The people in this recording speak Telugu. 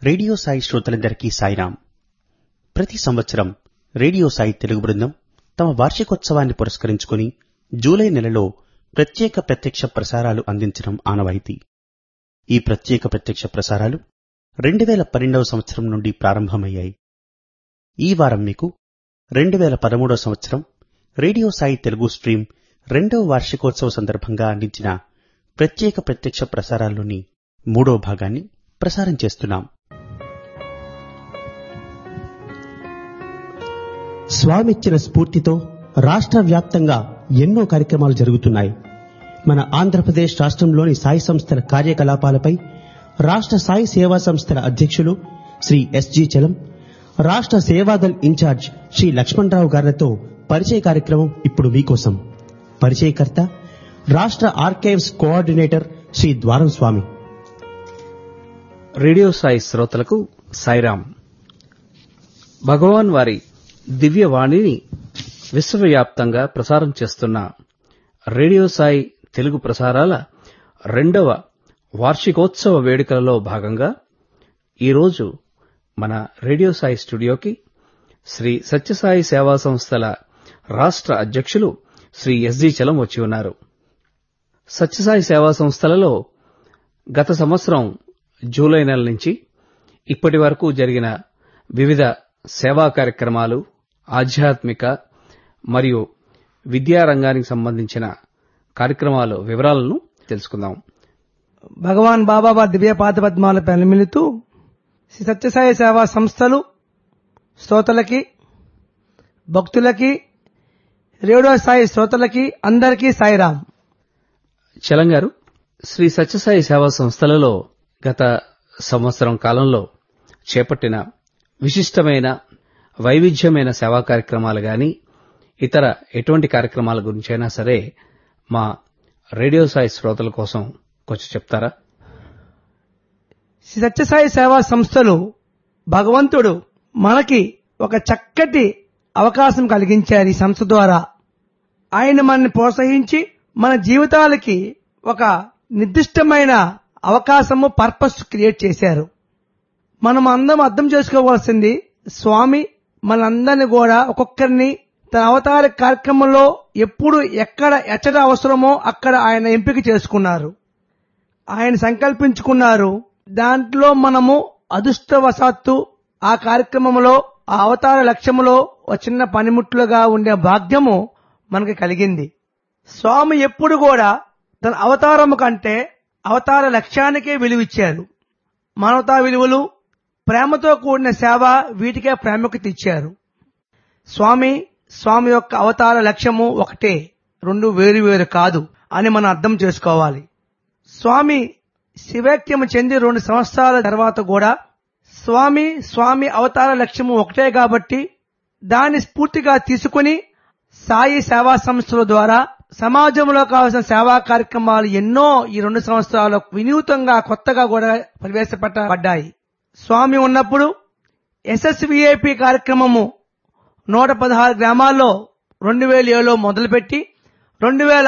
రేడియో సాయి శ్రోతలందరికీ సాయిరాం ప్రతి సంవత్సరం రేడియో సాయి తెలుగు బృందం తమ వార్షికోత్సవాన్ని పురస్కరించుకుని జూలై నెలలో ప్రత్యేక ప్రత్యక్ష ప్రసారాలు అందించడం ఆనవాయితీ ఈ ప్రత్యేక ప్రత్యక్ష ప్రసారాలు రెండు వేల పన్నెండవ సంవత్సరం నుండి ప్రారంభమయ్యాయి ఈ వారం మీకు రెండు వేల పదమూడవ సంవత్సరం రేడియో సాయి తెలుగు స్ట్రీమ్ రెండవ వార్షికోత్సవ సందర్భంగా అందించిన ప్రత్యేక ప్రత్యక్ష ప్రసారాల్లోని మూడో భాగాన్ని ప్రసారం చేస్తున్నాం స్వామిచ్చిన స్ఫూర్తితో రాష్ట్ర వ్యాప్తంగా ఎన్నో కార్యక్రమాలు జరుగుతున్నాయి మన ఆంధ్రప్రదేశ్ రాష్ట్రంలోని సాయి సంస్థల కార్యకలాపాలపై రాష్ట్ర సాయి సేవా సంస్థల అధ్యక్షులు శ్రీ ఎస్జి చలం రాష్ట్ర సేవాదల్ ఇన్ఛార్జ్ శ్రీ లక్ష్మణరావు గారితో పరిచయ కార్యక్రమం ఇప్పుడు మీకోసం పరిచయకర్త రాష్ట్ర ఆర్కైవ్స్ కోఆర్డినేటర్ శ్రీ ద్వారం స్వామి రేడియో సాయి శ్రోతలకు సాయిరాం భగవాన్ వారి దివ్య వాణిని విశ్వవ్యాప్తంగా ప్రసారం చేస్తున్న రేడియో సాయి తెలుగు ప్రసారాల రెండవ వార్షికోత్సవ వేడుకలలో భాగంగా ఈరోజు మన రేడియో సాయి స్టూడియోకి శ్రీ సత్యసాయి సేవా సంస్థల రాష్ట్ర అధ్యక్షులు శ్రీ ఎస్జి చలం వచ్చి ఉన్నారు సత్యసాయి సేవా సంస్థలలో గత సంవత్సరం జూలై నెల నుంచి ఇప్పటి వరకు జరిగిన వివిధ సేవా కార్యక్రమాలు ఆధ్యాత్మిక మరియు విద్యారంగానికి సంబంధించిన కార్యక్రమాల వివరాలను తెలుసుకుందాం భగవాన్ బాబాబా దివ్య పాదపద్మాల పెనమిలుతూ శ్రీ సత్యసాయి సేవా సంస్థలు శ్రోతలకి భక్తులకి రేడియో సాయి శ్రోతలకి అందరికీ సాయిరాం చలం గారు శ్రీ సత్యసాయి సేవా సంస్థలలో గత సంవత్సరం కాలంలో చేపట్టిన విశిష్టమైన వైవిధ్యమైన సేవా కార్యక్రమాలు గాని ఇతర ఎటువంటి కార్యక్రమాల గురించైనా సరే మా రేడియో సాయి శ్రోతల కోసం కొంచెం చెప్తారా శ్రీ సత్యసాయి సేవా సంస్థలు భగవంతుడు మనకి ఒక చక్కటి అవకాశం కలిగించారు ఈ సంస్థ ద్వారా ఆయన మనని ప్రోత్సహించి మన జీవితాలకి ఒక నిర్దిష్టమైన అవకాశము పర్పస్ క్రియేట్ చేశారు మనం అందరం అర్థం చేసుకోవాల్సింది స్వామి మనందరిని కూడా ఒక్కొక్కరిని తన అవతార కార్యక్రమంలో ఎప్పుడు ఎక్కడ ఎచ్చట అవసరమో అక్కడ ఆయన ఎంపిక చేసుకున్నారు ఆయన సంకల్పించుకున్నారు దాంట్లో మనము అదృష్టవశాత్తు ఆ కార్యక్రమంలో ఆ అవతార లక్ష్యములో ఒక చిన్న పనిముట్లుగా ఉండే భాగ్యము మనకి కలిగింది స్వామి ఎప్పుడు కూడా తన అవతారము కంటే అవతార లక్ష్యానికే విలువిచ్చారు మానవతా విలువలు ప్రేమతో కూడిన సేవ వీటికే ప్రాముఖ్యత ఇచ్చారు స్వామి స్వామి యొక్క అవతార లక్ష్యము ఒకటే రెండు వేరు వేరు కాదు అని మనం అర్థం చేసుకోవాలి స్వామి శివైక్యము చెంది రెండు సంవత్సరాల తర్వాత కూడా స్వామి స్వామి అవతార లక్ష్యము ఒకటే కాబట్టి దాన్ని స్ఫూర్తిగా తీసుకుని సాయి సేవా సంస్థల ద్వారా సమాజంలో కావాల్సిన సేవా కార్యక్రమాలు ఎన్నో ఈ రెండు సంవత్సరాలు వినూతంగా కొత్తగా కూడా ప్రవేశపెట్టబడ్డాయి స్వామి ఉన్నప్పుడు ఎస్ఎస్విఐపి కార్యక్రమము నూట పదహారు గ్రామాల్లో రెండు వేల ఏడులో మొదలుపెట్టి రెండు వేల